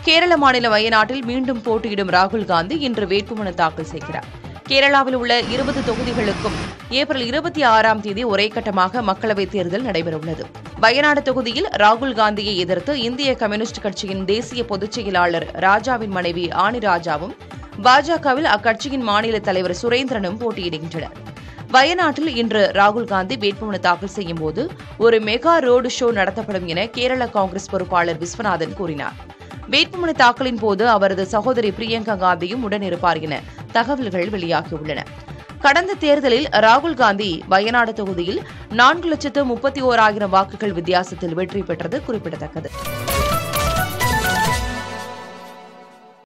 கேரள மாநில வயநாட்டில் மீண்டும் போட்டியிடும் ராகுல் காந்தி இன்று வேட்புமனு தாக்கல் செய்கிறார் கேரளாவில் உள்ள இருபது தொகுதிகளுக்கும் ஏப்ரல் இருபத்தி ஆறாம் தேதி ஒரே கட்டமாக மக்களவைத் தேர்தல் நடைபெறவுள்ளது வயநாடு தொகுதியில் ராகுல் காந்தியை எதிர்த்து இந்திய கம்யூனிஸ்ட் கட்சியின் தேசிய பொதுச் செயலாளர் ராஜாவின் மனைவி ஆனி ராஜாவும் பாஜகவில் அக்கட்சியின் மாநில தலைவர் சுரேந்திரனும் போட்டியிடுகின்றனர் வயநாட்டில் இன்று ராகுல் காந்தி வேட்புமனு தாக்கல் செய்யும் போது ஒரு மெகா ரோடு ஷோ நடத்தப்படும் என கேரள காங்கிரஸ் பொறுப்பாளர் விஸ்வநாதன் கூறினார் வேட்புமனு தாக்கலின் போது அவரது சகோதரி பிரியங்கா காந்தியும் உடனிருப்பார் என தகவல்கள் வெளியாகியுள்ளன கடந்த தேர்தலில் ராகுல் காந்தி வயநாடு தொகுதியில் நான்கு லட்சத்து முப்பத்தி ஓராயிரம் வாக்குகள் வித்தியாசத்தில் வெற்றி பெற்றது குறிப்பிடத்தக்கது